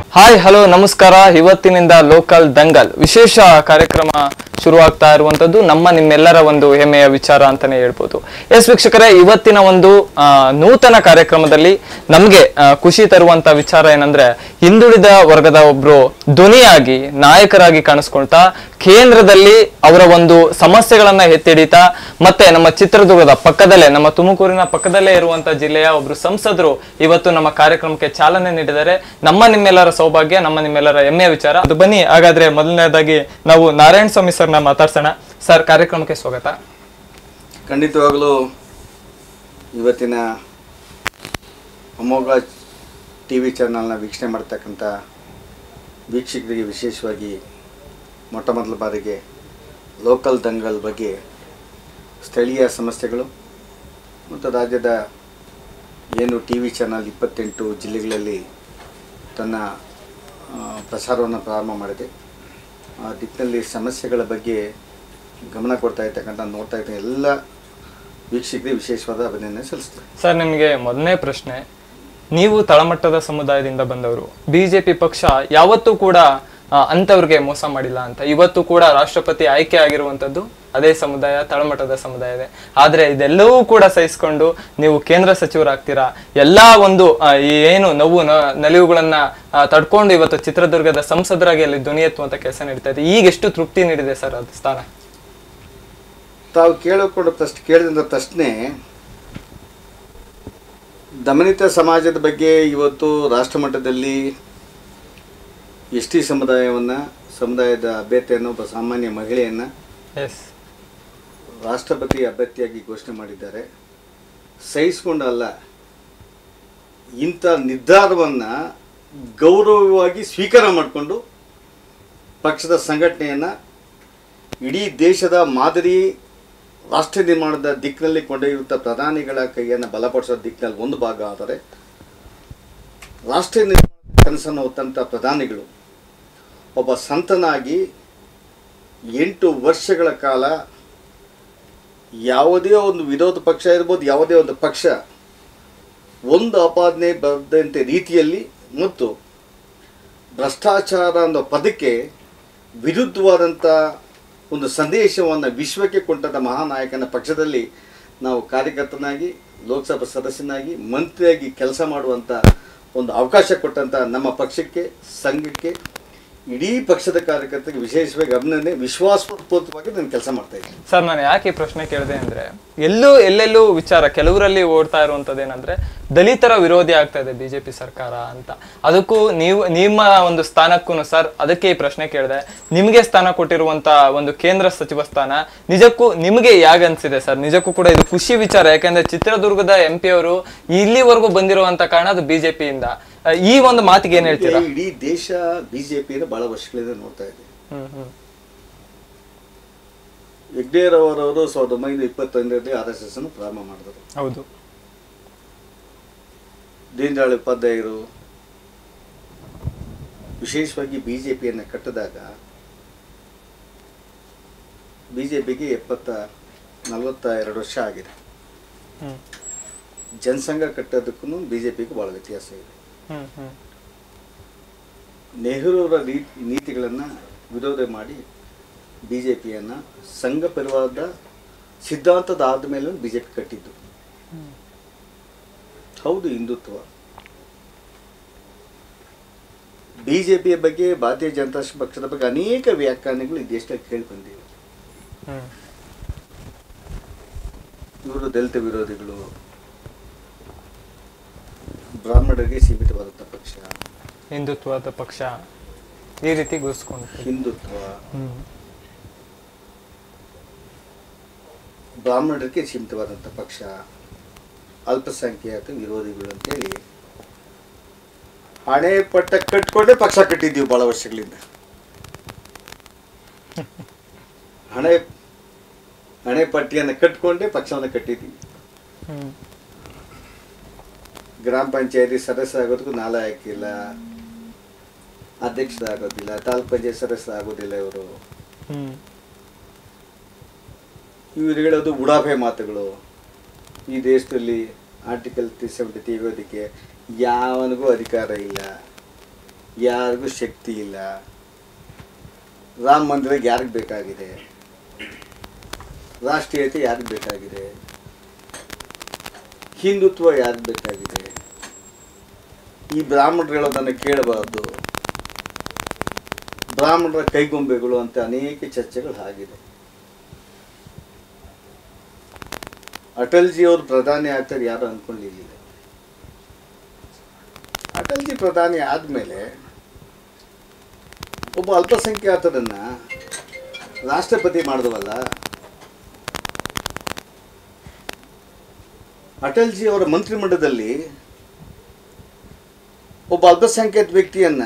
Hi hello ನಮಸ್ಕಾರ ಇವತ್ತಿನಿಂದ local Dangal ವಿಶೇಷ ಕಾರ್ಯಕ್ರಮ ಶುರುವಾಗ್ತಾ ಇರುವಂತದ್ದು ನಮ್ಮ ನಿಮ್ಮೆಲ್ಲರ ಒಂದು ಹೆಮ್ಮೆಯ ವಿಚಾರ ಅಂತಾನೆ ಹೇಳ್ಬೋದು ಎಸ್ ವೀಕ್ಷಕರೇ ಇವತ್ತಿನ ಒಂದು ಆ, ನೂತನ ಕಾರ್ಯಕ್ರಮದಲ್ಲಿ ನಮ್ಗೆ ಆ, ಖುಷಿ ತರುವಂತ ವಿಚಾರ ಏನಂದ್ರೆ ಹಿಂದುಳಿದ ವರ್ಗದ ಒಬ್ರು ಧ್ವನಿಯಾಗಿ ನಾಯಕರಾಗಿ ಕಾಣಿಸ್ಕೊಳ್ತಾ ಕೇಂದ್ರದಲ್ಲಿ ಅವರ ಒಂದು ಸಮಸ್ಯೆಗಳನ್ನ ಎತ್ತಿಡಿತಾ ಮತ್ತೆ ನಮ್ಮ ಚಿತ್ರದುರ್ಗದ ಪಕ್ಕದಲ್ಲೇ ನಮ್ಮ ತುಮಕೂರಿನ ಪಕ್ಕದಲ್ಲೇ ಇರುವಂತ ಜಿಲ್ಲೆಯ ಒಬ್ರು ಸಂಸದರು ಇವತ್ತು ನಮ್ಮ ಕಾರ್ಯಕ್ರಮಕ್ಕೆ ಚಾಲನೆ ನೀಡಿದ್ದಾರೆ ನಮ್ಮ ನಿಮ್ಮೆಲ್ಲರ ಸೌಭಾಗ್ಯ ನಮ್ಮ ನಿಮ್ಮೆಲ್ಲರ ಹೆಮ್ಮೆಯ ವಿಚಾರ ಅದು ಬನ್ನಿ ಹಾಗಾದ್ರೆ ಮೊದಲನೇದಾಗಿ ನಾವು ನಾರಾಯಣ ಸ್ವಾಮಿ ಸರ್ನ ಮಾತಾಡ್ಸೋಣ ಸರ್ ಕಾರ್ಯಕ್ರಮಕ್ಕೆ ಸ್ವಾಗತ ಖಂಡಿತವಾಗಲೂ ಇವತ್ತಿನ ಅಮೋಘ ಟಿ ವಿ ಚಾನಲ್ನ ವೀಕ್ಷಣೆ ಮಾಡ್ತಕ್ಕಂಥ ವೀಕ್ಷಕರಿಗೆ ವಿಶೇಷವಾಗಿ ಮೊಟ್ಟ ಮೊದಲ ಬಾರಿಗೆ ಲೋಕಲ್ ದಂಗಲ್ ಬಗ್ಗೆ ಸ್ಥಳೀಯ ಸಮಸ್ಯೆಗಳು ಮತ್ತು ರಾಜ್ಯದ ಏನು ಟಿ ವಿ ಚಾನಲ್ ಇಪ್ಪತ್ತೆಂಟು ಜಿಲ್ಲೆಗಳಲ್ಲಿ ತನ್ನ ಆ, ಪ್ರಸಾರವನ್ನು ಪ್ರಾರಂಭ ಮಾಡಿದೆ ಆ ದಿಕ್ಕಿನಲ್ಲಿ ಸಮಸ್ಯೆಗಳ ಬಗ್ಗೆ ಗಮನ ಕೊಡ್ತಾ ಇರ್ತಕ್ಕಂಥ ನೋಡ್ತಾ ಇದ್ದ ಎಲ್ಲ ವೀಕ್ಷಕರಿಗೆ ವಿಶೇಷವಾದ ಅಭಿನಂದನೆ ಸಲ್ಲಿಸ್ತೇನೆ ಸರ್ ನಿಮಗೆ ಮೊದಲನೇ ಪ್ರಶ್ನೆ ನೀವು ತಳಮಟ್ಟದ ಸಮುದಾಯದಿಂದ ಬಂದವರು ಬಿಜೆಪಿ ಪಕ್ಷ ಯಾವತ್ತೂ ಕೂಡ ಆ, ಅಂಥವ್ರಿಗೆ ಮೋಸ ಮಾಡಿಲ್ಲ ಅಂತ ಇವತ್ತು ಕೂಡ ರಾಷ್ಟ್ರಪತಿ ಆಯ್ಕೆ ಆಗಿರುವಂತದ್ದು ಅದೇ ಸಮುದಾಯ ತಳಮಟ್ಟದ ಸಮುದಾಯ ಇದೆ ಆದ್ರೆ ಇದೆಲ್ಲವೂ ಕೂಡ ಸಹಿಸ್ಕೊಂಡು ನೀವು ಕೇಂದ್ರ ಸಚಿವರಾಗ್ತೀರಾ ಎಲ್ಲಾ ಒಂದು ಆ, ಈ ಏನು ನೋವು ನ- ನಲಿವುಗಳನ್ನ ಆ, ತಡ್ಕೊಂಡು ಇವತ್ತು ಚಿತ್ರದುರ್ಗದ ಸಂಸದರಾಗಿ ಅಲ್ಲಿ ಧ್ವನಿ ಎತ್ತುವಂತ ಕೆಲಸ ನಡೀತಾ ಇದೆ ಈಗ ಎಷ್ಟು ತೃಪ್ತಿ ನೀಡಿದೆ ಸರ್ ಅದು ಸ್ಥಾನ ತಾವು ಕೇಳಿಕೊಂಡು ಪ್ರಶ್ನೆ ಕೇಳಿದಂಥ ಪ್ರಶ್ನೆ ದಮನಿತ ಸಮಾಜದ ಬಗ್ಗೆ ಇವತ್ತು ರಾಷ್ಟ್ರ ಮಟ್ಟದಲ್ಲಿ ಎಸ್ ಟಿ ಸಮುದಾಯವನ್ನು ಸಮುದಾಯದ ಅಭ್ಯರ್ಥಿಯನ್ನು ಒಬ್ಬ ಸಾಮಾನ್ಯ ಮಹಿಳೆಯನ್ನು ಎಸ್ ರಾಷ್ಟ್ರಪತಿ ಅಭ್ಯರ್ಥಿಯಾಗಿ ಘೋಷಣೆ ಮಾಡಿದ್ದಾರೆ ಸಹಿಸ್ಕೊಂಡಲ್ಲ ಇಂಥ ನಿರ್ಧಾರವನ್ನು ಗೌರವವಾಗಿ ಸ್ವೀಕಾರ ಮಾಡಿಕೊಂಡು ಪಕ್ಷದ ಸಂಘಟನೆಯನ್ನು ಇಡೀ ದೇಶದ ಮಾದರಿ ರಾಷ್ಟ್ರ ನಿರ್ಮಾಣದ ದಿಕ್ಕಿನಲ್ಲಿ ಕೊಂಡೊಯ್ಯುವಂಥ ಪ್ರಧಾನಿಗಳ ಕೈಯನ್ನು ಬಲಪಡಿಸೋ ದಿಕ್ಕಿನಲ್ಲಿ ಒಂದು ಭಾಗ ಆದರೆ ರಾಷ್ಟ್ರೀಯ ನಿರ್ಮಾಣದ ಕನಸನ್ನು ಹೊತ್ತಂಥ ಪ್ರಧಾನಿಗಳು ಒಬ್ಬ ಸಂತನಾಗಿ ಎಂಟು ವರ್ಷಗಳ ಕಾಲ ಯಾವುದೇ ಒಂದು ವಿರೋಧ ಪಕ್ಷ ಇರ್ಬೋದು ಯಾವುದೇ ಒಂದು ಪಕ್ಷ ಒಂದು ಆಪಾದನೆ ಬರದಂತೆ ರೀತಿಯಲ್ಲಿ ಮತ್ತು ಭ್ರಷ್ಟಾಚಾರ ಅನ್ನೋ ಪದಕ್ಕೆ ವಿರುದ್ಧವಾದಂಥ ಒಂದು ಸಂದೇಶವನ್ನು ವಿಶ್ವಕ್ಕೆ ಕೊಟ್ಟಂಥ ಮಹಾನಾಯಕನ ಪಕ್ಷದಲ್ಲಿ ನಾವು ಕಾರ್ಯಕರ್ತನಾಗಿ ಲೋಕಸಭಾ ಸದಸ್ಯನಾಗಿ ಮಂತ್ರಿಯಾಗಿ ಕೆಲಸ ಮಾಡುವಂಥ ಒಂದು ಅವಕಾಶ ಕೊಟ್ಟಂಥ ನಮ್ಮ ಪಕ್ಷಕ್ಕೆ ಸಂಘಕ್ಕೆ ಇಡೀ ಪಕ್ಷದ ಕಾರ್ಯಕರ್ತರಿಗೆ ವಿಶೇಷವಾಗಿ ಅಭಿನಂದನೆ ವಿಶ್ವಾಸಪೂರ್ವಕವಾಗಿ ನಾನು ಕೆಲಸ ಮಾಡ್ತಾ ಇದ್ದೀನಿ ಸರ್ ನಾನು ಯಾಕೆ ಈ ಪ್ರಶ್ನೆ ಕೇಳಿದೆ ಅಂದ್ರೆ ಎಲ್ಲೂ ಎಲ್ಲೆಲ್ಲೂ ವಿಚಾರ ಕೆಲವರಲ್ಲಿ ಓಡ್ತಾ ಇರುವಂತದ್ದು ಏನಂದ್ರೆ ದಲಿತರ ವಿರೋಧಿ ಆಗ್ತಾ ಇದೆ ಬಿಜೆಪಿ ಸರ್ಕಾರ ಅಂತ ಅದಕ್ಕೂ ನೀವು ನಿಮ್ಮ ಒಂದು ಸ್ಥಾನಕ್ಕೂ ಸರ್ ಅದಕ್ಕೆ ಈ ಪ್ರಶ್ನೆ ಕೇಳಿದೆ ನಿಮಗೆ ಸ್ಥಾನ ಕೊಟ್ಟಿರುವಂತ ಒಂದು ಕೇಂದ್ರ ಸಚಿವ ಸ್ಥಾನ ನಿಜಕ್ಕೂ ನಿಮಗೆ ಯಾಗ ಅನ್ಸಿದೆ ಸರ್ ನಿಜಕ್ಕೂ ಕೂಡ ಇದು ಖುಷಿ ವಿಚಾರ ಯಾಕಂದ್ರೆ ಚಿತ್ರದುರ್ಗದ ಎಂ ಪಿ ಅವರು ಇಲ್ಲಿವರೆಗೂ ಬಂದಿರುವಂತ ಕಾರಣ ಅದು ಬಿಜೆಪಿಯಿಂದ ಈ ಒಂದು ಮಾತಿಗೆ ಏನ್ ಹೇಳ್ತೀರಾ ಇಡೀ ದೇಶ ಬಿಜೆಪಿಯನ್ನು ಬಹಳ ವರ್ಷಗಳಿಂದ ನೋಡ್ತಾ ಇದೆ ಹ್ಮ್ ಹ್ಮ್ ಹೆಗ್ಡೇರವರವರು ಸಾವಿರದ ಒಂಬೈನೂರ ಇಪ್ಪತ್ತೊಂದರಲ್ಲಿ ಆರ್ ಎಸ್ ಎಸ್ ಅನ್ನು ಪ್ರಾರಂಭ ಮಾಡಿದರು ಹೌದು ದೀನದಯಾಳ್ ಉಪಾಧ್ಯಾಯರು ವಿಶೇಷವಾಗಿ ಬಿ ಜೆ ಪಿಯನ್ನು ಕಟ್ಟಿದಾಗ ಬಿ ಜೆ ಪಿಗೆ ಎಪ್ಪತ್ತ ನಲವತ್ತ ಎರಡು ವರ್ಷ ಆಗಿದೆ ಹ್ಮ್ ಜನಸಂಘ ಕಟ್ಟೋದಕ್ಕೂ ಬಿ ಜೆ ಪಿಗೂ ಭಾಳ ವ್ಯತ್ಯಾಸ ಇದೆ ಹ್ಮ್ ಹ್ಮ್ ನೆಹರೂರ ನೀ- ನೀತಿಗಳನ್ನು ವಿರೋಧ ಮಾಡಿ ಬಿ ಜೆ ಪಿಯನ್ನು ಸಂಘ ಪರಿವಾರದ ಸಿದ್ಧಾಂತದ ಆದ ಬಿ ಜೆ ಪಿ ಕಟ್ಟಿದ್ದು ಹೌದು ಹಿಂದುತ್ವ ಬಿ ಜೆ ಪಿಯ ಬಗ್ಗೆ ಭಾರತೀಯ ಜನತಾ ಪಕ್ಷದ ಬಗ್ಗೆ ಅನೇಕ ವ್ಯಾಖ್ಯಾನಗಳು ಈ ದೇಶದಲ್ಲಿ ಕೇಳಿ ಬಂದಿವೆ ಹ್ಮ್ ಇವರು ದಲಿತ ವಿರೋಧಿಗಳು ಬ್ರಾಹ್ಮಣರಿಗೆ ಸೀಮಿತವಾದಂಥ ಪಕ್ಷ ಹಿಂದುತ್ವದ ಪಕ್ಷ ಈ ರೀತಿ ಘೋಷಿಸ್ಕೊಂಡು ಹಿಂದುತ್ವ ಹ್ಮ್ ಬ್ರಾಹ್ಮಣರಿಗೆ ಸೀಮಿತವಾದಂಥ ಪಕ್ಷ ಅಲ್ಪಸಂಖ್ಯಾತ ವಿರೋಧಿಗಳು ಅಂತೇಳಿ ಹಣೆ ಪಟ್ಟ ಕಟ್ಕೊಂಡೇ ಪಕ್ಷ ಕಟ್ಟಿದ್ದೀವಿ ಭಾಳ ವರ್ಷಗಳಿಂದ ಹಣೆ ಹಣೆ ಪಟ್ಟಿಯನ್ನು ಕಟ್ಕೊಂಡೇ ಪಕ್ಷವನ್ನು ಕಟ್ಟಿದ್ದೀವಿ ಹ್ಮ್ ಗ್ರಾಮ ಪಂಚಾಯತಿ ಸದಸ್ಯ ಆಗೋದಕ್ಕೂ ನಾಳೆ ಹಾಕಿಲ್ಲ ಅಧ್ಯಕ್ಷರಾಗೋದಿಲ್ಲ ತಾಲೂಕ್ ಪಂಚಾಯತ್ ಸದಸ್ಯ ಆಗೋದಿಲ್ಲ ಇವರು ಹ್ಮ್ ಇವರು ಹೇಳೋದು ಉಡಾಫೆ ಮಾತುಗಳು ಈ ದೇಶದಲ್ಲಿ ಆರ್ಟಿಕಲ್ ತ್ರೀ ಸೆವೆಂಟಿ ತೆಗೆಯೋದಕ್ಕೆ ಯಾವನಿಗೂ ಅಧಿಕಾರ ಇಲ್ಲ ಯಾರಿಗೂ ಶಕ್ತಿ ಇಲ್ಲ ರಾಮ ಮಂದಿರ ಯಾರಿಗೆ ಬೇಕಾಗಿದೆ ರಾಷ್ಟ್ರೀಯತೆ ಯಾರಿಗೆ ಬೇಕಾಗಿದೆ ಹಿಂದುತ್ವ ಯಾರಿಗೆ ಬೇಕಾಗಿದೆ ಈ ಬ್ರಾಹ್ಮಣರು ಹೇಳೋದನ್ನು ಕೇಳಬಾರ್ದು ಬ್ರಾಹ್ಮಣರ ಕೈಗೊಂಬೆಗಳು ಅಂತ ಅನೇಕ ಚರ್ಚೆಗಳು ಆಗಿದೆ ಅಟಲ್ಜಿ ಅವರು ಪ್ರಧಾನಿ ಆಗ್ತಾರೆ ಯಾರು ಅನ್ಕೊಂಡಿರಲಿಲ್ಲ ಅಟಲ್ಜಿ ಪ್ರಧಾನಿ ಆದಮೇಲೆ ಒಬ್ಬ ಅಲ್ಪಸಂಖ್ಯಾತರನ್ನ ರಾಷ್ಟ್ರಪತಿ ಮಾಡಿದವಲ್ಲ ಅಟಲ್ಜಿ ಅವರ ಮಂತ್ರಿಮಂಡಲದಲ್ಲಿ ಒಬ್ಬ ಅಲ್ಪಸಂಖ್ಯಾತ ವ್ಯಕ್ತಿಯನ್ನ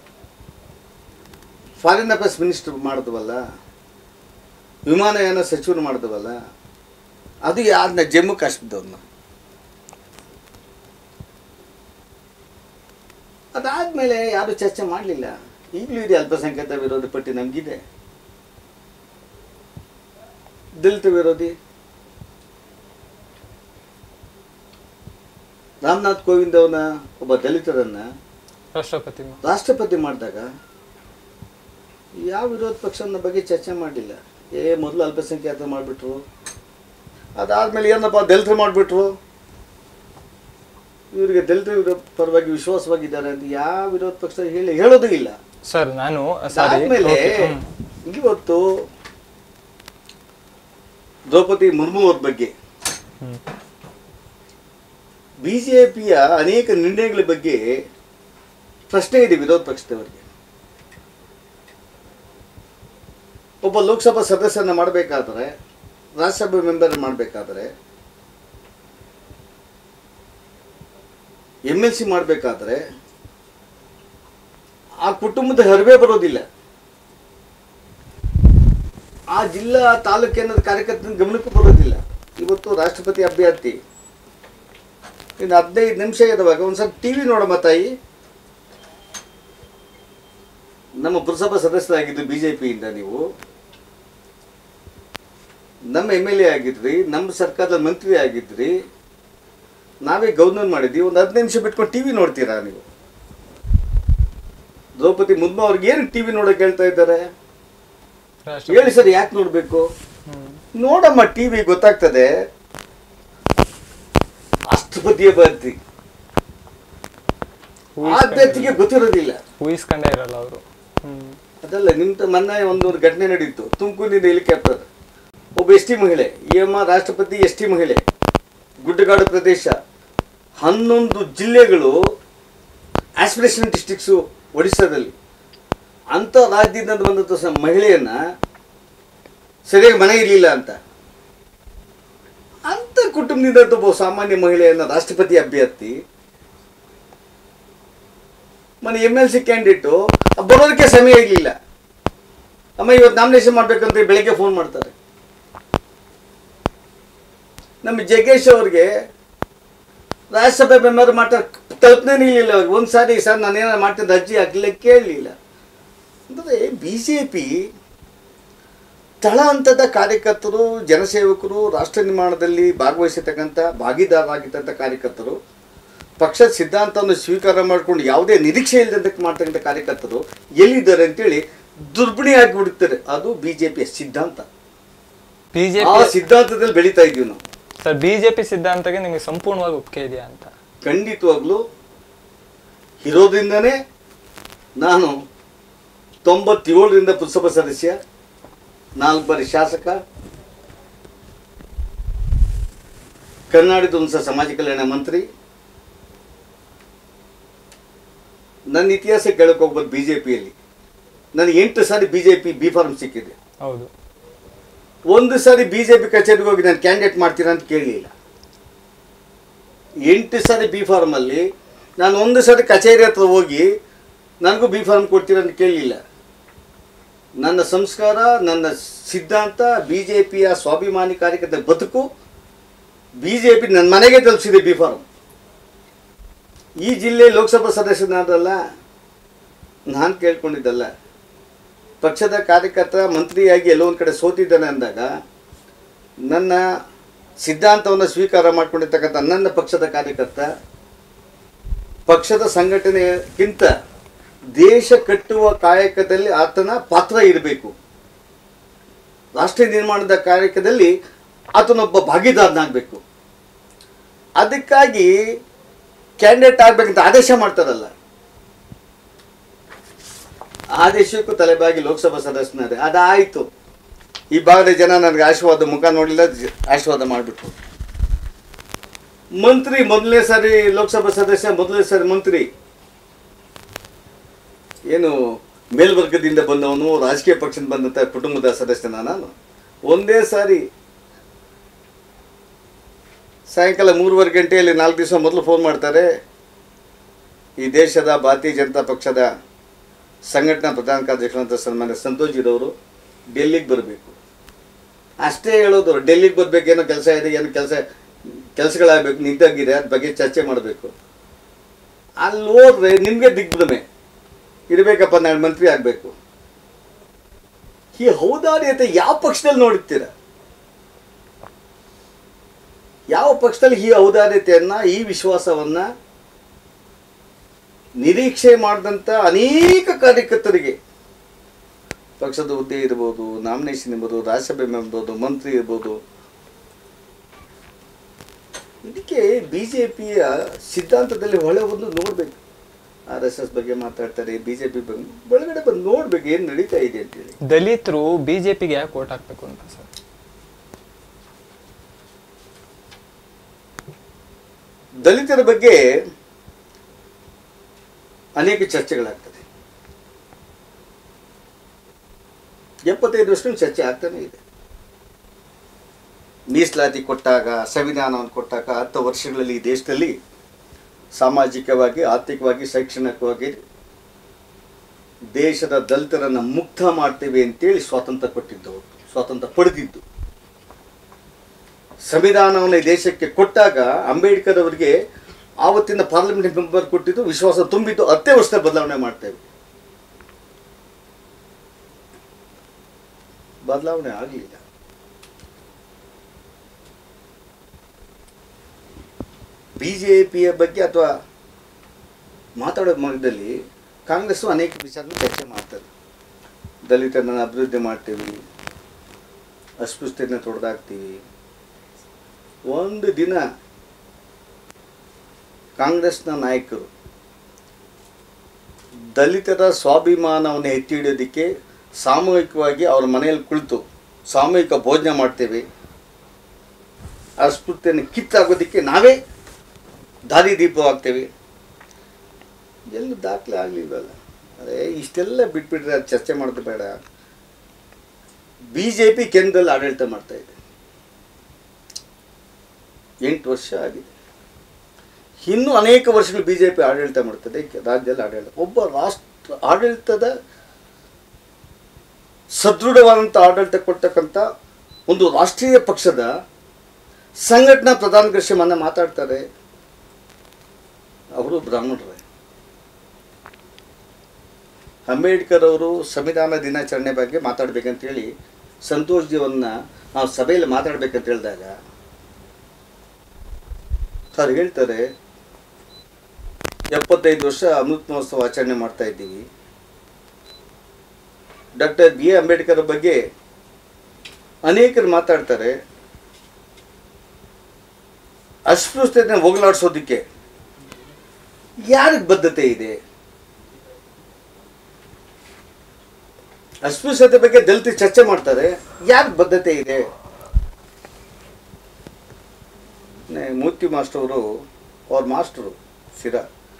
ಫಾರಿನ್ ಅಫೇರ್ಸ್ ಮಿನಿಸ್ಟರ್ ಮಾಡಿದ್ವಲ್ಲ ವಿಮಾನಯಾನ ಸಚಿವರು ಮಾಡಿದ್ವಲ್ಲ ಅದು ಯಾರನ್ನ ಜಮ್ಮು ಕಾಶ್ಮೀರದವ್ರನ್ನ ಅದಾದ್ಮೇಲೆ ಯಾರು ಚರ್ಚೆ ಮಾಡಲಿಲ್ಲ ಈಗಲೂ ಇದೆ ಅಲ್ಪಸಂಖ್ಯಾತ ವಿರೋಧಿ ಪಟ್ಟಿ ನಮಗಿದೆ ದಲಿತ ವಿರೋಧಿ ರಾಮನಾಥ್ ಕೋವಿಂದ್ ಅವನ ಒಬ್ಬ ದಲಿತರನ್ನ ರಾಷ್ಟ್ರಪತಿ ಮಾ- ರಾಷ್ಟ್ರಪತಿ ಮಾಡಿದಾಗ ಯಾವ ವಿರೋಧ ಪಕ್ಷನ ಬಗ್ಗೆ ಚರ್ಚೆ ಮಾಡಲಿಲ್ಲ ಏ ಮೊದಲು ಅಲ್ಪಸಂಖ್ಯಾತ ಮಾಡಿಬಿಟ್ರು ಅದಾದ್ಮೇಲೆ ಏನಪ್ಪ ದಲಿತರು ಮಾಡಿಬಿಟ್ರು ಇವರಿಗೆ ದಲಿತರ ವಿರೋ ಪರವಾಗಿ ವಿಶ್ವಾಸವಾಗಿದ್ದಾರೆ ಅಂತ ಯಾವ ವಿರೋಧ ಪಕ್ಷ ಹೇಳಿ ಹೇಳೋದು ಇಲ್ಲ ಸರ್ ನಾನು ಸಾರಿ ಅದಾದ್ಮೇಲೆ ಇವತ್ತು ದ್ರೌಪದಿ ಮುರ್ಮು ಅವ್ರ ಬಗ್ಗೆ ಬಿಜೆಪಿಯ ಅನೇಕ ನಿರ್ಣಯಗಳ ಬಗ್ಗೆ ಪ್ರಶ್ನೆ ಇದೆ ವಿರೋಧ ಪಕ್ಷದವರಿಗೆ ಒಬ್ಬ ಲೋಕಸಭಾ ಸದಸ್ಯನ ಮಾಡಬೇಕಾದ್ರೆ ರಾಜ್ಯಸಭೆ ಮೆಂಬರ್ ಮಾಡಬೇಕಾದ್ರೆ ಎಮ್ ಎಲ್ ಸಿ ಮಾಡಬೇಕಾದ್ರೆ ಆ ಕುಟುಂಬದ ಹರಿವೆ ಬರೋದಿಲ್ಲ ಆ ಜಿಲ್ಲಾ ತಾಲೂಕಿನ ಕಾರ್ಯಕರ್ತನ ಗಮನಕ್ಕೂ ಬರೋದಿಲ್ಲ ಇವತ್ತು ರಾಷ್ಟ್ರಪತಿ ಅಭ್ಯರ್ಥಿ ಇನ್ನು ಹದಿನೈದು ನಿಮಿಷ ಇರುವಾಗ ಒಂದ್ಸಲ ಟಿ ವಿ ನೋಡಮ್ಮ ತಾಯಿ ನಮ್ಮ ಪುರಸಭಾ ಸದಸ್ಯರಾಗಿದ್ದು ಬಿ ಜೆ ಪಿಯಿಂದ ನೀವು ನಮ್ಮ ಎಮ್ ಎಲ್ ಎ ಆಗಿದ್ರಿ ನಮ್ಮ ಸರ್ಕಾರದ ಮಂತ್ರಿ ಆಗಿದ್ರಿ ನಾವೇ ಗವರ್ನರ್ ಮಾಡಿದ್ವಿ ಒಂದು ಹದಿನೈದು ನಿಮಿಷ ಬಿಟ್ಕೊಂಡು ಟಿ ವಿ ನೋಡ್ತೀರಾ ನೀವು ದ್ರೌಪದಿ ಮುರ್ಮು ಅವ್ರಿಗೆ ಏನು ಟಿ ವಿ ನೋಡೋಕೆ ಹೇಳ್ತಾ ಇದ್ದಾರೆ ರಾಷ್ಟ್ರಪತಿ ಹೇಳಿ ಸರ್ ಯಾಕೆ ನೋಡಬೇಕು ಹ್ಮ್. ನೋಡಮ್ಮ ಟಿ ವಿ ಗೊತ್ತಾಗ್ತದೆ ರಾಷ್ಟ್ರಪತಿ ಅಭ್ಯರ್ಥಿ ಆ ಅಭ್ಯರ್ಥಿಗೆ ಗೊತ್ತಿರೋದಿಲ್ಲ ಊಹಿಸ್ಕೊಂಡೇ ಇರಲ್ಲ ಅವರು ಹ್ಮ್ ಅದಲ್ಲ ನಿಮ್ದು ಮೊನ್ನೆ ಒಂದು ಘಟನೆ ನಡೀತು ತುಮಕೂರಿನಿಂದ ಹೆಲಿಕಾಪ್ಟರ್ ಒಬ್ಬ ಎಸ್ ಟಿ ಮಹಿಳೆ ಈ ಅಮ್ಮ ರಾಷ್ಟ್ರಪತಿ ಎಸ್ ಟಿ ಮಹಿಳೆ ಗುಡ್ಡಗಾಡು ಪ್ರದೇಶ ಹನ್ನೊಂದು ಜಿಲ್ಲೆಗಳು ಆಸ್ಪಿರೇಷನ್ ಡಿಸ್ಟ್ರಿಕ್ಸು ಒಡಿಸ್ಸಾದಲ್ಲಿ ಅಂಥ ರಾಜ್ಯದಿಂದ ಬಂದಂಥ ಸ ಮಹಿಳೆಯನ್ನ ಸರಿಯಾಗಿ ಮನೆ ಇರಲಿಲ್ಲ ಅಂತ ಅಂತ ಕುಟುಂಬದಿಂದ ಒಬ್ಬ ಸಾಮಾನ್ಯ ಮಹಿಳೆಯನ್ನ ರಾಷ್ಟ್ರಪತಿ ಅಭ್ಯರ್ಥಿ ಮನೆ ಎಮ್ ಎಲ್ ಸಿ ಕ್ಯಾಂಡಿಡೇಟು ಬರೋದಕ್ಕೆ ಸಮಯ ಇರಲಿಲ್ಲ ಅಮ್ಮ ಇವತ್ತು ನಾಮಿನೇಷನ್ ಮಾಡ್ಬೇಕಂತ ಬೆಳಗ್ಗೆ ಫೋನ್ ಮಾಡ್ತಾರೆ ನಮ್ಮ ಜಗ್ಗೇಶ್ ಅವ್ರಿಗೆ ರಾಜ್ಯಸಭೆ ಮೆಂಬರ್ ಮಾತ್ರ ಕಲ್ಪನೆ ಇರಲಿಲ್ಲ ಅವ್ರಿಗೆ ಒಂದು ಸಾರಿ ಸರ್ ನಾನೇನಾರು ಮಾಡ್ತಿದ್ದೆ ಅರ್ಜಿ ಹಾಕಲಿಲ್ಲ ಕೇಳಲಿಲ್ಲ ಅಂದರೆ ಬಿ ಜೆ ಪಿ ತಳ ಹಂತದ ಕಾರ್ಯಕರ್ತರು ಜನಸೇವಕರು ರಾಷ್ಟ್ರ ನಿರ್ಮಾಣದಲ್ಲಿ ಭಾಗವಹಿಸಿರ್ತಕ್ಕಂಥ ಭಾಗಿದಾರರಾಗಿರ್ತಕ್ಕಂಥ ಕಾರ್ಯಕರ್ತರು ಪಕ್ಷದ ಸಿದ್ಧಾಂತವನ್ನು ಸ್ವೀಕಾರ ಮಾಡಿಕೊಂಡು ಯಾವುದೇ ನಿರೀಕ್ಷೆ ಇಲ್ಲದಂತೆ ಮಾಡ್ತಕ್ಕಂಥ ಕಾರ್ಯಕರ್ತರು ಎಲ್ಲಿದ್ದಾರೆ ಅಂತೇಳಿ ದುರ್ಬಿಣಿ ಆಗಿಬಿಡುತ್ತಾರೆ ಅದು ಬಿ ಜೆ ಪಿಯ ಸಿದ್ಧಾಂತ ಆ ಬಿಜೆಪಿ ಸಿದ್ಧಾಂತದಲ್ಲಿ ಬೆಳೀತಾ ಇದ್ದೀವಿ ನಾವು ಸರ್ ಬಿಜೆಪಿ ಸಿದ್ಧಾಂತಕ್ಕೆ ನಿಮಗೆ ಸಂಪೂರ್ಣವಾಗಿ ಒಪ್ಪಿಗೆ ಇದೆಯಾ ಅಂತ ಖಂಡಿತವಾಗ್ಲೂ ಇರೋದ್ರಿಂದನೇ ನಾನು ತೊಂಬತ್ತೇಳರಿಂದ ಪುರಸಭಾ ಸದಸ್ಯ ನಾಲ್ಕು ಬಾರಿ ಶಾಸಕ ಕರ್ನಾಟಕದ ಒಂದು ಸಹ ಸಮಾಜ ಕಲ್ಯಾಣ ಮಂತ್ರಿ ನನ್ನ ಇತಿಹಾಸ ಕೇಳಕ್ಕೆ ಹೋಗ್ಬೋದು ಬಿ ಜೆ ಪಿಯಲ್ಲಿ ನನಗೆ ಎಂಟು ಸಾರಿ B J P B form ಸಿಕ್ಕಿದೆ ಹೌದು ಒಂದು ಸಾರಿ ಬಿ ಜೆ ಪಿ ಕಚೇರಿಗೆ ಹೋಗಿ ನಾನು ಕ್ಯಾಂಡಿಡೇಟ್ ಮಾಡ್ತೀರಾ ಅಂತ ಕೇಳಲಿಲ್ಲ ಎಂಟು ಸಾರಿ ಬಿ ಫಾರ್ಮಲ್ಲಿ ನಾನು ಒಂದು ಸಾರಿ ಕಚೇರಿ ಹತ್ರ ಹೋಗಿ ನನಗೂ ಬಿ ಫಾರ್ಮ್ ಕೊಡ್ತೀರಾ ಅಂತ ಕೇಳಲಿಲ್ಲ ನನ್ನ ಸಂಸ್ಕಾರ ನನ್ನ ಸಿದ್ಧಾಂತ ಬಿ ಜೆ ಪಿಯ ಸ್ವಾಭಿಮಾನಿ ಕಾರ್ಯಕರ್ತರ ಬದುಕು ಬಿ ಜೆ ಪಿ ನನ್ನ ಮನೆಗೆ ತಲುಪಿಸಿದೆ ಬಿ ಫಾರ್ಮ್ ಈ ಜಿಲ್ಲೆ ಲೋಕಸಭಾ ಸದಸ್ಯನಾದಲ್ಲ ನಾನು ಕೇಳ್ಕೊಂಡಿದ್ದಲ್ಲ ಪಕ್ಷದ ಕಾರ್ಯಕರ್ತ ಮಂತ್ರಿಯಾಗಿ ಎಲ್ಲೋ ಒಂದು ಕಡೆ ಸೋತಿದ್ದಾನೆ ಅಂದಾಗ ನನ್ನ ಸಿದ್ಧಾಂತವನ್ನು ಸ್ವೀಕಾರ ಮಾಡ್ಕೊಂಡಿರ್ತಕ್ಕಂಥ ನನ್ನ ಪಕ್ಷದ ಕಾರ್ಯಕರ್ತ ಪಕ್ಷದ ಸಂಘಟನೆಗಿಂತ ದೇಶ ಕಟ್ಟುವ ಕಾಯಕದಲ್ಲಿ ಆತನ ಪಾತ್ರ ಇರಬೇಕು ರಾಷ್ಟ್ರ ನಿರ್ಮಾಣದ ಕಾಯಕದಲ್ಲಿ ಆತನೊಬ್ಬ ಭಾಗಿದಾರನಾಗಬೇಕು ಅದಕ್ಕಾಗಿ ಕ್ಯಾಂಡಿಡೇಟ್ ಆಗ್ಬೇಕಂತ ಆದೇಶ ಮಾಡ್ತಾರಲ್ಲ ಆದೇಶಕ್ಕೂ ತಲೆಬಾಗಿ ಲೋಕಸಭಾ ಸದಸ್ಯನಾರೆ ಅದಾಯಿತು ಈ ಭಾಗದ ಜನ ನನಗೆ ಆಶೀರ್ವಾದ ಮುಖ ನೋಡಲಿಲ್ಲ ಜ- ಆಶೀರ್ವಾದ ಮಾಡಿಬಿಟ್ರು ಮಂತ್ರಿ ಮೊದಲನೇ ಸಾರಿ ಲೋಕಸಭಾ ಸದಸ್ಯ ಮೊದಲನೇ ಸಾರಿ ಮಂತ್ರಿ ಏನು ಮೇಲ್ವರ್ಗದಿಂದ ಬಂದವನು ರಾಜಕೀಯ ಪಕ್ಷದಿಂದ ಬಂದಂಥ ಕುಟುಂಬದ ಸದಸ್ಯನ ನಾನು ಒಂದೇ ಸಾರಿ ಸಾಯಂಕಾಲ ಮೂರುವರೆ ಗಂಟೆಯಲ್ಲಿ ನಾಲ್ಕು ದಿವಸ ಮೊದಲು ಫೋನ್ ಮಾಡ್ತಾರೆ ಈ ದೇಶದ ಭಾರತೀಯ ಜನತಾ ಪಕ್ಷದ ಸಂಘಟನಾ ಪ್ರಧಾನ ಕಾರ್ಯದರ್ಶಿಗಳಂತ ಸನ್ಮಾನ್ಯ ಸಂತೋಷಿರವರು ಡೆಲ್ಲಿಗೆ ಬರಬೇಕು ಅಷ್ಟೇ ಹೇಳೋದು ಡೆಲ್ಲಿಗೆ ಬರ್ಬೇಕು ಏನೋ ಕೆಲಸ ಇದೆ ಏನೋ ಕೆಲಸ ಕೆಲಸಗಳಾಗಬೇಕು ನಿಂತಾಗಿದೆ ಅದ್ರ ಬಗ್ಗೆ ಚರ್ಚೆ ಮಾಡಬೇಕು ಅಲ್ಲಿ ಹೋದ್ರೆ ನಿಮಗೆ ದಿಗ್ಭ್ರಮೆ ಇರಬೇಕಪ್ಪ ನಾನು ಮಂತ್ರಿ ಆಗಬೇಕು ಈ ಔದಾರ್ಯತೆ ಯಾವ ಪಕ್ಷದಲ್ಲಿ ನೋಡುತ್ತೀರ ಯಾವ ಪಕ್ಷದಲ್ಲಿ ಈ ಔದಾರ್ಯತೆಯನ್ನ ಈ ವಿಶ್ವಾಸವನ್ನ ನಿರೀಕ್ಷೆ ಮಾಡಿದಂಥ ಅನೇಕ ಕಾರ್ಯಕರ್ತರಿಗೆ ಪಕ್ಷದ ಹುದ್ದೆ ಇರ್ಬೋದು ನಾಮಿನೇಷನ್ ಇರ್ಬೋದು ರಾಜ್ಯಸಭೆ ಇರ್ಬೋದು ಮಂತ್ರಿ ಇರ್ಬೋದು ಇದಕ್ಕೆ ಬಿ ಜೆ ಪಿಯ ಸಿದ್ಧಾಂತದಲ್ಲಿ ಒಳ ಒಂದು ನೋಡಬೇಕು ಆರ್ ಎಸ್ ಎಸ್ ಬಗ್ಗೆ ಮಾತಾಡ್ತಾರೆ ಬಿ ಜೆ ಪಿ ಬಗ್ಗೆ ಒಳಗಡೆ ಬಂದು ನೋಡ್ಬೇಕು ಏನು ನಡೀತಾ ಇದೆ ಅಂತೇಳಿ ದಲಿತರು ಬಿಜೆಪಿಗೆ ಯಾಕೆ ಓಟ್ ಹಾಕ್ಬೇಕು ಅಂತ ಸರ್ ದಲಿತರ ಬಗ್ಗೆ ಅನೇಕ ಚರ್ಚೆಗಳಾಗ್ತದೆ ಎಪ್ಪತ್ತೈದು ವರ್ಷಗಳು ಚರ್ಚೆ ಆಗ್ತಾನೆ ಇದೆ ಮೀಸಲಾತಿ ಕೊಟ್ಟಾಗ ಸಂವಿಧಾನವನ್ನು ಕೊಟ್ಟಾಗ ಹತ್ತು ವರ್ಷಗಳಲ್ಲಿ ಈ ದೇಶದಲ್ಲಿ ಸಾಮಾಜಿಕವಾಗಿ ಆರ್ಥಿಕವಾಗಿ ಶೈಕ್ಷಣಿಕವಾಗಿ ದೇಶದ ದಲಿತರನ್ನು ಮುಕ್ತ ಮಾಡ್ತೇವೆ ಅಂತೇಳಿ ಸ್ವಾತಂತ್ರ್ಯ ಕೊಟ್ಟಿದ್ದವರು ಸ್ವಾತಂತ್ರ್ಯ ಪಡೆದಿದ್ದು ಸಂವಿಧಾನವನ್ನು ಈ ದೇಶಕ್ಕೆ ಕೊಟ್ಟಾಗ ಅಂಬೇಡ್ಕರ್ ಅವರಿಗೆ ಆವತ್ತಿನ ಪಾರ್ಲಿಮೆಂಟ್ ಮೆಂಬರ್ ಕೊಟ್ಟಿದ್ದು ವಿಶ್ವಾಸ ತುಂಬಿದ್ದು ಹತ್ತೇ ವರ್ಷದಲ್ಲಿ ಬದಲಾವಣೆ ಮಾಡ್ತೇವೆ ಬದಲಾವಣೆ ಆಗಲಿಲ್ಲ ಬಿ ಜೆ ಪಿಯ ಬಗ್ಗೆ ಅಥವಾ ಮಾತಾಡೋ ಮಾರ್ಗದಲ್ಲಿ ಕಾಂಗ್ರೆಸ್ಸು ಅನೇಕ ವಿಚಾರಗಳು ಚರ್ಚೆ ಮಾಡ್ತಾರೆ ದಲಿತರನ್ನ ಅಭಿವೃದ್ಧಿ ಮಾಡ್ತೀವಿ ಅಸ್ಪೃಶ್ಯತೆಯನ್ನು ತೊಡೆದಾಕ್ತೀವಿ ಒಂದು ದಿನ ಕಾಂಗ್ರೆಸ್ನ ನಾಯಕರು ದಲಿತರ ಸ್ವಾಭಿಮಾನವನ್ನು ಎತ್ತಿ ಹಿಡಿಯೋದಕ್ಕೆ ಸಾಮೂಹಿಕವಾಗಿ ಅವ್ರ ಮನೆಯಲ್ಲಿ ಕುಳಿತು ಸಾಮೂಹಿಕ ಭೋಜನ ಮಾಡ್ತೇವೆ ಅಸ್ಪೃಶ್ಯತೆಯನ್ನು ಕಿತ್ತಾಗೋದಕ್ಕೆ ನಾವೇ ದಾರಿದೀಪವಾಗ್ತೇವೆ ಎಲ್ಲೂ ದಾಖಲೆ ಆಗಲಿಲ್ವಲ್ಲ ಅದೇ ಇಷ್ಟೆಲ್ಲ ಬಿಟ್ಬಿಟ್ರೆ ಅದು ಚರ್ಚೆ ಮಾಡೋದು ಬೇಡ ಬಿ ಜೆ ಪಿ ಕೇಂದ್ರದಲ್ಲಿ ಆಡಳಿತ ಮಾಡ್ತಾ ಇದೆ ಎಂಟು ವರ್ಷ ಆಗಿದೆ ಇನ್ನೂ ಅನೇಕ ವರ್ಷಗಳು ಬಿ ಜೆ ಪಿ ಆಡಳಿತ ಮಾಡ್ತದೆ ರಾಜ್ಯದಲ್ಲಿ ಆಡಳಿತ ಒಬ್ಬ ರಾಷ್ಟ್ರ ಆಡಳಿತದ ಸದೃಢವಾದಂಥ ಆಡಳಿತ ಕೊಡ್ತಕ್ಕಂಥ ಒಂದು ರಾಷ್ಟ್ರೀಯ ಪಕ್ಷದ ಸಂಘಟನಾ ಪ್ರಧಾನ ಕೃಷಿ ಮೊನ್ನೆ ಮಾತಾಡ್ತಾರೆ ಅವರು ಬ್ರಾಹ್ಮಣರೇ ಅಂಬೇಡ್ಕರ್ ಅವರು ಸಂವಿಧಾನ ದಿನಾಚರಣೆ ಬಗ್ಗೆ ಮಾತಾಡ್ಬೇಕಂತ ಹೇಳಿ ಸಂತೋಷ್ ಜಿಯವನ್ನ ನಾವು ಸಭೆಯಲ್ಲಿ ಮಾತಾಡ್ಬೇಕಂತ ಹೇಳಿದಾಗ ಅವ್ರು ಹೇಳ್ತಾರೆ ಎಪ್ಪತ್ತೈದು ವರ್ಷ ಅಮೃತ ಮಹೋತ್ಸವ ಆಚರಣೆ ಮಾಡ್ತಾ ಇದ್ದೀವಿ ಡಾಕ್ಟರ್ ಬಿ ಎ ಅಂಬೇಡ್ಕರ್ ಬಗ್ಗೆ ಅನೇಕರು ಮಾತಾಡ್ತಾರೆ ಅಸ್ಪೃಶ್ಯತೆಯನ್ನು ಹೋಗಲಾಡಿಸೋದಕ್ಕೆ ಯಾರಿಗೆ ಬದ್ಧತೆ ಇದೆ ಅಸ್ಪೃಶ್ಯತೆ ಬಗ್ಗೆ ದಲಿತ ಚರ್ಚೆ ಮಾಡ್ತಾರೆ ಯಾರಿಗೆ ಬದ್ಧತೆ ಇದೆ ನೆ- ಮೂರ್ತಿ ಮಾಸ್ಟರ್ ಅವರು ಅವ್ರ ಮಾಸ್ಟರು ಸಿರ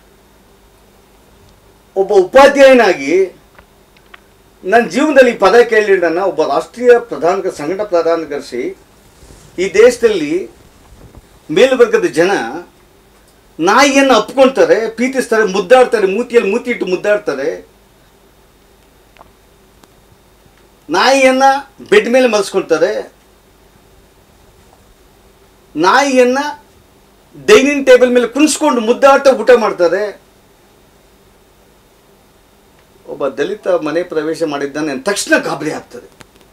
ಒಬ್ಬ ಉಪಾಧ್ಯಾಯನಾಗಿ ನನ್ನ ಜೀವನದಲ್ಲಿ ಈ ಪದ ಕೇಳಿದ ಒಬ್ಬ ರಾಷ್ಟ್ರೀಯ ಪ್ರಧಾನ ಸಂಘಟನಾ ಪ್ರಧಾನ ಕರೆಸಿ ಈ ದೇಶದಲ್ಲಿ ಮೇಲ್ವರ್ಗದ ಜನ ನಾಯಿಯನ್ನು ಅಪ್ಕೊಳ್ತಾರೆ ಪ್ರೀತಿಸ್ತಾರೆ ಮುದ್ದಾಡ್ತಾರೆ ಮೂತಿಯಲ್ಲಿ ಮೂತಿ ಇಟ್ಟು ಮುದ್ದಾಡ್ತಾರೆ ನಾಯಿಯನ್ನ ಬೆಡ್ ಮೇಲೆ ಮಲಸ್ಕೊಳ್ತಾರೆ ನಾಯಿಯನ್ನ ಡೈನಿಂಗ್ ಟೇಬಲ್ ಮೇಲೆ ಕುಣಿಸ್ಕೊಂಡು ಮುದ್ದಾಟ ಊಟ ಮಾಡ್ತಾರೆ ಒಬ್ಬ ದಲಿತ ಮನೆ ಪ್ರವೇಶ ಮಾಡಿದ್ದಾನೆ ಅಂದ ತಕ್ಷಣ ಗಾಬರಿ ಆಗ್ತದೆ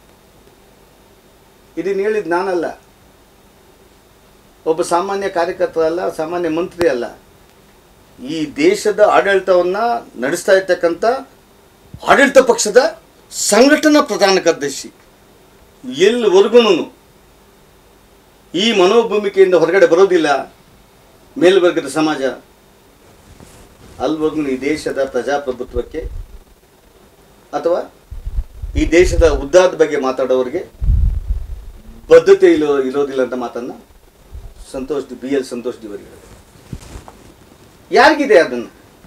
ಇದನ್ನು ಹೇಳಿದ್ ನಾನಲ್ಲ ಒಬ್ಬ ಸಾಮಾನ್ಯ ಕಾರ್ಯಕರ್ತ ಅಲ್ಲ ಸಾಮಾನ್ಯ ಮಂತ್ರಿ ಅಲ್ಲ ಈ ದೇಶದ ಆಡಳಿತವನ್ನ ನಡೆಸ್ತಾ ಇರ್ತಕ್ಕಂಥ ಆಡಳಿತ ಪಕ್ಷದ ಸಂಘಟನಾ ಪ್ರಧಾನ ಕಾರ್ಯದರ್ಶಿ ಎಲ್ಲಿವರೆಗೂ ಈ ಮನೋಭೂಮಿಕೆಯಿಂದ ಹೊರಗಡೆ ಬರೋದಿಲ್ಲ ಮೇಲ್ವರ್ಗದ ಸಮಾಜ ಅಲ್ಲಿವರೆಗೂ ಈ ದೇಶದ ಪ್ರಜಾಪ್ರಭುತ್ವಕ್ಕೆ ಅಥವಾ ಈ ದೇಶದ ಉದ್ದಾರದ ಬಗ್ಗೆ ಮಾತಾಡೋರಿಗೆ ಬದ್ಧತೆ ಇಲ್ಲೋ ಇರೋದಿಲ್ಲ ಅಂತ ಮಾತನ್ನ ಸಂತೋಷ್ ಬಿ ಎಲ್ ಸಂತೋಷ್ ದಿವರಿಗೆ ಹೇಳಿದ್ರು. ಯಾರಿಗಿದೆ ಅದನ್ನ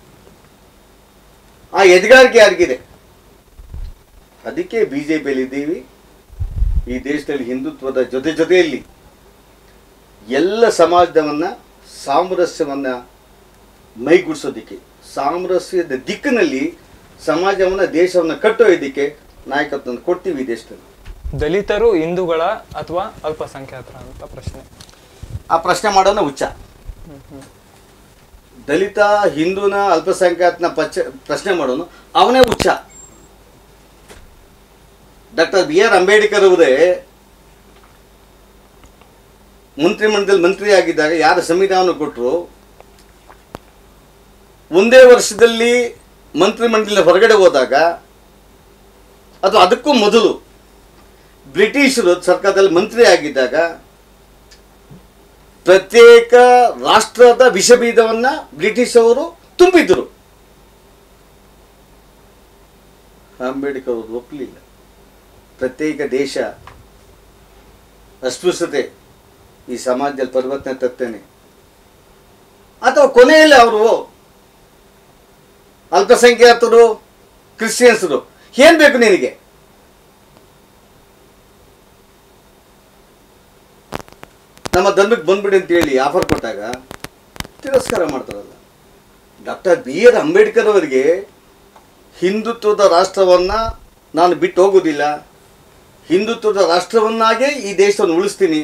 ಆ ಎದುಗಾರಿಕೆ ಯಾರಿಗಿದೆ ಅದಕ್ಕೆ ಬಿ ಜೆ ಪಿಯಲ್ಲಿ ಇದ್ದೀವಿ ಈ ದೇಶದಲ್ಲಿ ಹಿಂದುತ್ವದ ಜೊತೆ ಜೊತೆಯಲ್ಲಿ ಎಲ್ಲ ಸಮಾಜದವನ್ನ ಸಾಮರಸ್ಯವನ್ನ ಮೈಗೂಡಿಸೋದಿಕ್ಕೆ ಸಾಮರಸ್ಯದ ದಿಕ್ಕಿನಲ್ಲಿ ಸಮಾಜವನ್ನ ದೇಶವನ್ನ ಕಟ್ಟೊಯ್ಯದಿಕ್ಕೆ ನಾಯಕತ್ವವನ್ನು ಕೊಡ್ತೀವಿ ಈ ದೇಶದಲ್ಲಿ ದಲಿತರು ಹಿಂದೂಗಳ ಅಥವಾ ಅಲ್ಪಸಂಖ್ಯಾತರ ಅಂತ ಪ್ರಶ್ನೆ ಆ ಪ್ರಶ್ನೆ ಮಾಡೋನ ಹುಚ್ಚ ದಲಿತ ಹಿಂದೂನ ಅಲ್ಪಸಂಖ್ಯಾತನ ಪಚ ಪ್ರಶ್ನೆ ಮಾಡೋನು ಅವನೇ ಹುಚ್ಚ ಡಾಕ್ಟರ್ ಬಿ ಆರ್ ಅಂಬೇಡ್ಕರ್ ಅವರೇ ಮಂತ್ರಿಮಂಡಲದಲ್ಲಿ ಮಂತ್ರಿ ಆಗಿದ್ದಾಗ ಯಾರ ಸಂವಿಧಾನ ಕೊಟ್ಟರು ಒಂದೇ ವರ್ಷದಲ್ಲಿ ಮಂತ್ರಿಮಂಡಲ ಹೊರಗಡೆ ಹೋದಾಗ ಅದು ಅದಕ್ಕೂ ಮೊದಲು ಬ್ರಿಟಿಷರು ಸರ್ಕಾರದಲ್ಲಿ ಮಂತ್ರಿ ಆಗಿದ್ದಾಗ ಪ್ರತ್ಯೇಕ ರಾಷ್ಟ್ರದ ವಿಷಬೀಜವನ್ನ ಬ್ರಿಟಿಷ್ ಅವರು ತುಂಬಿದ್ರು ಅಂಬೇಡ್ಕರ್ ಅವರು ಒಪ್ಪಲಿಲ್ಲ ಪ್ರತ್ಯೇಕ ದೇಶ ಅಸ್ಪೃಶ್ಯತೆ ಈ ಸಮಾಜದಲ್ಲಿ ಪರಿವರ್ತನೆ ತರ್ತೇನೆ ಅಥವಾ ಕೊನೆಯಲ್ಲಿ ಅವರು ಅಲ್ಪಸಂಖ್ಯಾತರು ಕ್ರಿಶ್ಚಿಯನ್ಸರು ಏನ್ ಬೇಕು ನಿನಗೆ ನಮ್ಮ ಧರ್ಮಕ್ಕೆ ಬಂದ್ಬಿಡಿ ಅಂತ ಹೇಳಿ ಆಫರ್ ಕೊಟ್ಟಾಗ ತಿರಸ್ಕಾರ ಮಾಡ್ತಾರಲ್ಲ ಡಾಕ್ಟರ್ ಬಿ ಆರ್ ಅಂಬೇಡ್ಕರ್ ಅವರಿಗೆ ಹಿಂದುತ್ವದ ರಾಷ್ಟ್ರವನ್ನ ನಾನು ಬಿಟ್ಟು ಹೋಗೋದಿಲ್ಲ ಹಿಂದುತ್ವದ ರಾಷ್ಟ್ರವನ್ನಾಗೇ ಈ ದೇಶವನ್ನು ಉಳಿಸ್ತೀನಿ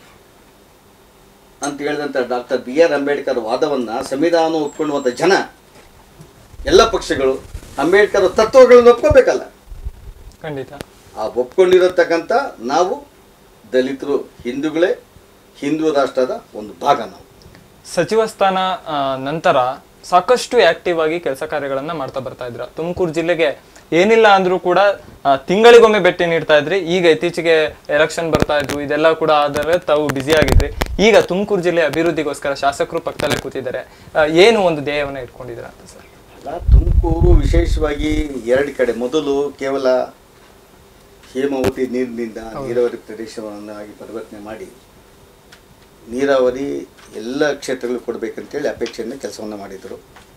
ಅಂತ ಹೇಳಿದಂಥ ಡಾಕ್ಟರ್ ಬಿ ಆರ್ ಅಂಬೇಡ್ಕರ್ ವಾದವನ್ನ ಸಂವಿಧಾನ ಒಪ್ಕೊಳ್ಳುವಂಥ ಜನ ಎಲ್ಲ ಪಕ್ಷಗಳು ಅಂಬೇಡ್ಕರ್ ತತ್ವಗಳನ್ನು ಒಪ್ಕೋಬೇಕಲ್ಲ ಖಂಡಿತ ಆ ಒಪ್ಕೊಂಡಿರತಕ್ಕಂಥ ನಾವು ದಲಿತರು ಹಿಂದೂಗಳೇ ಹಿಂದೂ ರಾಷ್ಟ್ರದ ಒಂದು ಭಾಗ ನಾವು ಸಚಿವ ಸ್ಥಾನ ಆ, ನಂತರ ಸಾಕಷ್ಟು ಆಕ್ಟಿವ್ ಆಗಿ ಕೆಲಸ ಕಾರ್ಯಗಳನ್ನ ಮಾಡ್ತಾ ಬರ್ತಾ ಇದ್ರ ತುಮಕೂರು ಜಿಲ್ಲೆಗೆ ಏನಿಲ್ಲ ಅಂದ್ರೂ ಕೂಡ ಆ, ತಿಂಗಳಿಗೊಮ್ಮೆ ಭೇಟಿ ನೀಡ್ತಾ ಇದ್ರಿ ಈಗ ಇತ್ತೀಚೆಗೆ ಎಲೆಕ್ಷನ್ ಬರ್ತಾ ಇದ್ವು ಇದೆಲ್ಲ ಕೂಡ ಆದರೆ ತಾವು ಬ್ಯುಸಿ ಆಗಿದ್ರಿ ಈಗ ತುಮಕೂರು ಜಿಲ್ಲೆ ಅಭಿವೃದ್ಧಿಗೋಸ್ಕರ ಶಾಸಕರು ಪಕ್ಕದಲ್ಲೇ ಕೂತಿದ್ದಾರೆ ಆ, ಏನು ಒಂದು ಧ್ಯೇಯವನ್ನ ಇಟ್ಕೊಂಡಿದ್ದೀರಾ ಅಂತ ಸರ್ ಅಲ್ಲ ತುಮಕೂರು ವಿಶೇಷವಾಗಿ ಎರಡು ಕಡೆ ಮೊದಲು ಕೇವಲ ಹೇಮಾವತಿ ನೀರಿನಿಂದ ನೀರಾವರಿ ಪ್ರದೇಶವನ್ನಾಗಿ ಪರಿವರ್ತನೆ ಮಾಡಿ ನೀರಾವರಿ ಎಲ್ಲ ಕ್ಷೇತ್ರಗಳು ಕೊಡಬೇಕಂತೇಳಿ ಅಪೇಕ್ಷೆಯಿಂದ ಕೆಲಸವನ್ನು ಮಾಡಿದರು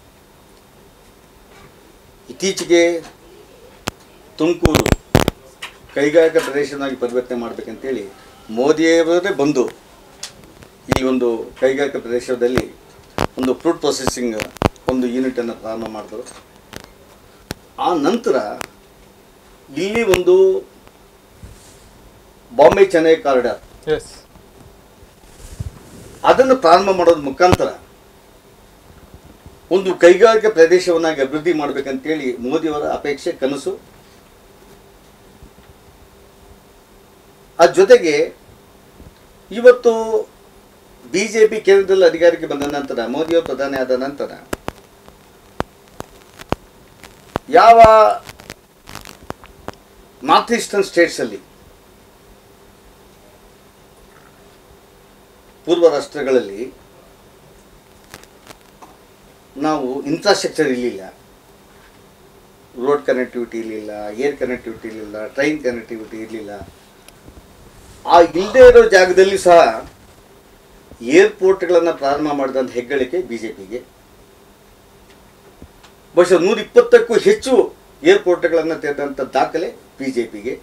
ಇತ್ತೀಚೆಗೆ ತುಮಕೂರು ಕೈಗಾರಿಕಾ ಪ್ರದೇಶವನ್ನಾಗಿ ಪರಿವರ್ತನೆ ಮಾಡಬೇಕಂತೇಳಿ ಮೋದಿಯವರೇ ಬಂದು ಇಲ್ಲಿ ಒಂದು ಕೈಗಾರಿಕಾ ಪ್ರದೇಶದಲ್ಲಿ ಒಂದು ಫ್ರೂಟ್ ಪ್ರೊಸೆಸಿಂಗ್ ಒಂದು ಯೂನಿಟನ್ನು ಪ್ರಾರಂಭ ಮಾಡಿದ್ರು ಆ ನಂತರ ಇಲ್ಲಿ ಒಂದು ಬಾಂಬೆ ಚೆನ್ನೈ ಕಾರಿಡಾರ್ ಎಸ್ ಅದನ್ನು ಪ್ರಾರಂಭ ಮಾಡೋದ್ರ ಮುಖಾಂತರ ಒಂದು ಕೈಗಾರಿಕಾ ಪ್ರದೇಶವನ್ನಾಗಿ ಅಭಿವೃದ್ಧಿ ಮಾಡಬೇಕಂತೇಳಿ ಮೋದಿಯವರ ಅಪೇಕ್ಷೆ ಕನಸು ಆ ಜೊತೆಗೆ ಇವತ್ತು ಬಿ ಜೆ ಪಿ ಕೇಂದ್ರದಲ್ಲಿ ಅಧಿಕಾರಕ್ಕೆ ಬಂದ ನಂತರ ಮೋದಿಯವರು ಪ್ರಧಾನಿ ಆದ ನಂತರ ಯಾವ ನಾರ್ತ್ ಈಸ್ಟರ್ನ್ ಸ್ಟೇಟ್ಸಲ್ಲಿ ಪೂರ್ವ ರಾಷ್ಟ್ರಗಳಲ್ಲಿ ನಾವು ಇನ್ಫ್ರಾಸ್ಟ್ರಕ್ಚರ್ ಇರಲಿಲ್ಲ ರೋಡ್ ಕನೆಕ್ಟಿವಿಟಿ ಇರಲಿಲ್ಲ ಏರ್ ಕನೆಕ್ಟಿವಿಟಿ ಇರಲಿಲ್ಲ ಟ್ರೈನ್ ಕನೆಕ್ಟಿವಿಟಿ ಇರಲಿಲ್ಲ ಆ ಇಲ್ಲದೆ ಇರೋ ಜಾಗದಲ್ಲಿ ಸಹ ಏರ್ಪೋರ್ಟ್ಗಳನ್ನು ಪ್ರಾರಂಭ ಮಾಡಿದಂಥ ಹೆಗ್ಗಳಿಕೆ ಬಿ ಜೆ ಪಿಗೆ ಬಹುಶಃ ನೂರ ಇಪ್ಪತ್ತಕ್ಕೂ ಹೆಚ್ಚು ಏರ್ಪೋರ್ಟ್ಗಳನ್ನು ತೆರೆದಂಥ ದಾಖಲೆ ಬಿ ಜೆ ಪಿಗೆ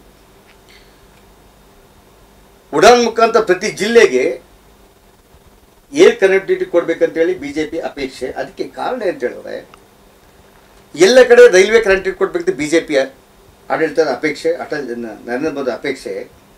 ಉಡಾನ್ ಮುಖಾಂತರ ಪ್ರತಿ ಜಿಲ್ಲೆಗೆ ಏರ್ ಕನೆಕ್ಟಿವಿಟಿ ಕೊಡ್ಬೇಕಂತೇಳಿ ಬಿ ಜೆ ಪಿ ಅಪೇಕ್ಷೆ ಅದಕ್ಕೆ ಕಾರಣ ಅಂತ ಹೇಳಿದ್ರೆ ಎಲ್ಲ ಕಡೆ ರೈಲ್ವೆ ಕನೆಕ್ಟಿವಿಟಿ ಕೊಡ್ಬೇಕಂತ ಬಿ ಜೆ ಪಿಯ ಆಡಳಿತದ ಅಪೇಕ್ಷೆ ಅಟಲ್ ನ- ನರೇಂದ್ರ ಮೋದಿ ಅಪೇಕ್ಷೆ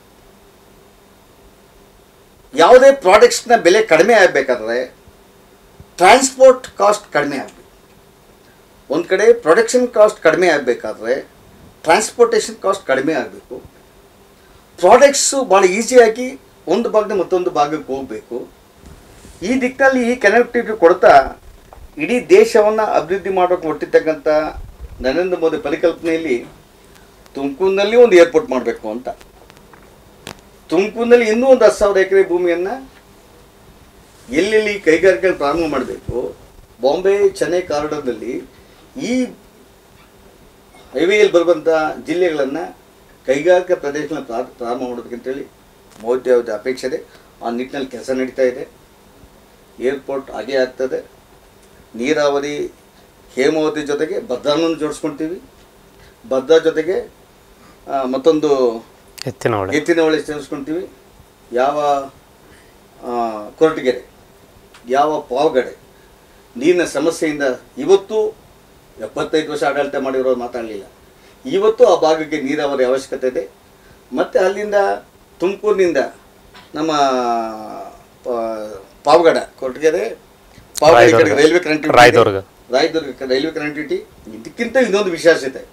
ಯಾವುದೇ ಪ್ರಾಡಕ್ಟ್ಸ್ನ ಬೆಲೆ ಕಡಿಮೆ ಆಗಬೇಕಾದ್ರೆ ಟ್ರಾನ್ಸ್ಪೋರ್ಟ್ ಕಾಸ್ಟ್ ಕಡಿಮೆ ಆಗಬೇಕು ಒಂದು ಕಡೆ ಪ್ರೊಡಕ್ಷನ್ ಕಾಸ್ಟ್ ಕಡಿಮೆ ಆಗಬೇಕಾದ್ರೆ ಟ್ರಾನ್ಸ್ಪೋರ್ಟೇಷನ್ ಕಾಸ್ಟ್ ಕಡಿಮೆ ಆಗಬೇಕು ಪ್ರಾಡಕ್ಟ್ಸು ಭಾಳ ಈಸಿಯಾಗಿ ಒಂದು ಭಾಗದಿಂದ ಮತ್ತೊಂದು ಭಾಗಕ್ಕೆ ಹೋಗಬೇಕು ಈ ದಿಕ್ಕಿನಲ್ಲಿ ಈ ಕನೆಕ್ಟಿವಿಟಿ ಕೊಡ್ತಾ ಇಡೀ ದೇಶವನ್ನು ಅಭಿವೃದ್ಧಿ ಮಾಡೋಕೆ ಹೊಟ್ಟಿರ್ತಕ್ಕಂಥ ನರೇಂದ್ರ ಮೋದಿ ಪರಿಕಲ್ಪನೆಯಲ್ಲಿ ತುಮಕೂರಿನಲ್ಲಿ ಒಂದು ಏರ್ಪೋರ್ಟ್ ಮಾಡಬೇಕು ಅಂತ ತುಮಕೂರಿನಲ್ಲಿ ಇನ್ನೂ ಒಂದು ಹತ್ತು ಸಾವಿರ ಎಕರೆ ಭೂಮಿಯನ್ನು ಎಲ್ಲೆಲ್ಲಿ ಕೈಗಾರಿಕೆಗಳು ಪ್ರಾರಂಭ ಮಾಡಬೇಕು ಬಾಂಬೆ ಚೆನ್ನೈ ಕಾರಿಡಾರ್ನಲ್ಲಿ ಈ ಹೈವೇಯಲ್ಲಿ ಬರುವಂಥ ಜಿಲ್ಲೆಗಳನ್ನು ಕೈಗಾರಿಕಾ ಪ್ರದೇಶಗಳನ್ನ ಪ್ರಾ- ಪ್ರಾರಂಭ ಮಾಡೋದಕ್ಕಂತೇಳಿ ಮೋದಿ ಅವ್ರದ್ದು ಅಪೇಕ್ಷೆ ಇದೆ ಆ ನಿಟ್ಟಿನಲ್ಲಿ ಕೆಲಸ ನಡೀತಾ ಇದೆ ಏರ್ಪೋರ್ಟ್ ಆಗೇ ಆಗ್ತದೆ ನೀರಾವರಿ ಹೇಮಾವತಿ ಜೊತೆಗೆ ಭದ್ರಾನೂ ಜೋಡಿಸ್ಕೊಳ್ತೀವಿ ಭದ್ರಾ ಜೊತೆಗೆ ಆ, ಮತ್ತೊಂದು ಎತ್ತಿನ ಹೊಳೆ ಎತ್ತಿನ ಹೊಳೆ ಸೇರಿಸ್ಕೊಳ್ತೀವಿ ಯಾವ ಆ, ಕೊರಟಗೆರೆ ಯಾವ ಪಾವಗಡೆ ನೀರಿನ ಸಮಸ್ಯೆಯಿಂದ ಇವತ್ತು ಎಪ್ಪತ್ತೈದು ವರ್ಷ ಆಡಳಿತ ಮಾಡಿರೋರು ಮಾತಾಡಲಿಲ್ಲ ಇವತ್ತು ಆ ಭಾಗಕ್ಕೆ ನೀರಾವರಿ ಅವಶ್ಯಕತೆ ಇದೆ ಮತ್ತು ಅಲ್ಲಿಂದ ತುಮಕೂರಿನಿಂದ ನಮ್ಮ ಪಾ- ಪಾವಗಡ ಕೊರಟಗೆರೆ ಪಾವಗಡ ಈ ಕಡೆ Rayadurga. Railway connectivity Rayadurga. Rayadurga railway connectivity ಇದಕ್ಕಿಂತ ಇನ್ನೊಂದು ವಿಶೇಷತೆ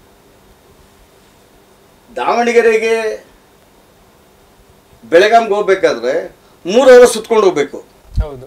ದಾವಣಗೆರೆಗೆ ಬೆಳಗಾಂಗೆ ಹೋಗ್ಬೇಕಾದ್ರೆ ಮೂರು ಅವರ್ ಸುತ್ಕೊಂಡು ಹೋಗ್ಬೇಕು ಹೌದು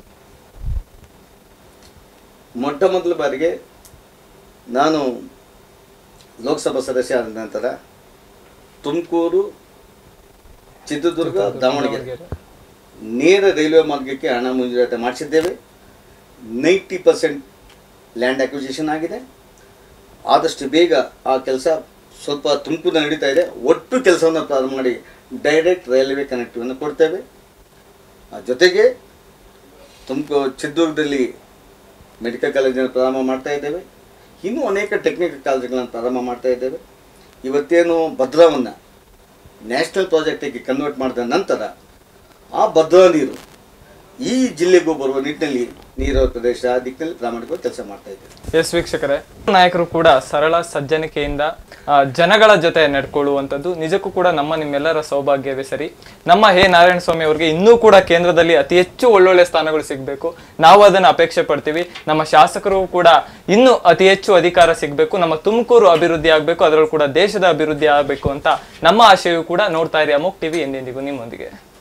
ಮೊಟ್ಟ ಮೊದಲ ಬಾರಿಗೆ ನಾನು ಲೋಕಸಭಾ ಸದಸ್ಯ ಆದ ನಂತರ ತುಮಕೂರು ಚಿತ್ರದುರ್ಗ ದಾವಣಗೆರೆ ನೇರ ರೈಲ್ವೆ ಮಾರ್ಗಕ್ಕೆ ಹಣ ಮಂಜೂರಾತಿ ಮಾಡಿಸಿದ್ದೇವೆ ನೈಂಟಿ ಪರ್ಸೆಂಟ್ ಲ್ಯಾಂಡ್ ಅಕ್ವಿಸಿಷನ್ ಆಗಿದೆ ಆದಷ್ಟು ಬೇಗ ಆ ಕೆಲಸ ಸ್ವಲ್ಪ ತುಮಕೂರು ನಡೀತಾ ಇದೆ ಒಟ್ಟು ಕೆಲಸವನ್ನು ಪ್ರಾರಂಭ ಮಾಡಿ ಡೈರೆಕ್ಟ್ ರೈಲ್ವೆ ಕನೆಕ್ಟಿವನ್ನು ಕೊಡ್ತೇವೆ ಆ ಜೊತೆಗೆ ತುಮಕೂರು ಚಿತ್ರದುರ್ಗದಲ್ಲಿ ಮೆಡಿಕಲ್ ಕಾಲೇಜನ್ನು ಪ್ರಾರಂಭ ಮಾಡ್ತಾ ಇದ್ದೇವೆ ಇನ್ನೂ ಅನೇಕ ಟೆಕ್ನಿಕಲ್ ಕಾಲೇಜುಗಳನ್ನು ಪ್ರಾರಂಭ ಮಾಡ್ತಾ ಇದ್ದೇವೆ ಇವತ್ತೇನು ಭದ್ರಾವನ್ನು ನ್ಯಾಷನಲ್ ಪ್ರಾಜೆಕ್ಟಿಗೆ ಕನ್ವರ್ಟ್ ಮಾಡಿದ ನಂತರ ಆ ಭದ್ರಾ ನೀರು ಈ ಜಿಲ್ಲೆಗೂ ಬರುವ ನಿಟ್ಟಿನಲ್ಲಿ ನೀರಾವರಿ ಪ್ರದೇಶ ಆ ದಿಕ್ಕಿನಲ್ಲಿ ಪ್ರಾಮಾಣಿಕವಾಗಿ ಕೆಲಸ ಮಾಡ್ತಾ ಇದ್ದೇವೆ ಎಸ್ ವೀಕ್ಷಕರೇ ನಾಯಕರು ಕೂಡ ಸರಳ ಸಜ್ಜನಿಕೆಯಿಂದ ಆ, ಜನಗಳ ಜೊತೆ ನಡ್ಕೊಳ್ಳುವಂಥದ್ದು ನಿಜಕ್ಕೂ ಕೂಡ ನಮ್ಮ ನಿಮ್ಮೆಲ್ಲರ ಸೌಭಾಗ್ಯವೇ ಸರಿ ನಮ್ಮ ಹೇ ನಾರಾಯಣ ಸ್ವಾಮಿ ಅವರಿಗೆ ಇನ್ನೂ ಕೂಡ ಕೇಂದ್ರದಲ್ಲಿ ಅತಿ ಹೆಚ್ಚು ಒಳ್ಳೊಳ್ಳೆ ಸ್ಥಾನಗಳು ಸಿಗಬೇಕು ನಾವು ಅದನ್ನು ಅಪೇಕ್ಷೆ ಪಡ್ತೀವಿ ನಮ್ಮ ಶಾಸಕರು ಕೂಡ ಇನ್ನೂ ಅತಿ ಹೆಚ್ಚು ಅಧಿಕಾರ ಸಿಗಬೇಕು ನಮ್ಮ ತುಮಕೂರು ಅಭಿವೃದ್ಧಿ ಆಗಬೇಕು ಅದರಲ್ಲೂ ಕೂಡ ದೇಶದ ಅಭಿವೃದ್ಧಿ ಆಗಬೇಕು ಅಂತ ನಮ್ಮ ಆಶಯವು ಕೂಡ ನೋಡ್ತಾ ಇರಿ ಅಮೋಕ್ ಟಿವಿ ಎಂದೆಂದಿಗೂ ನಿಮ್ಮೊಂದಿಗೆ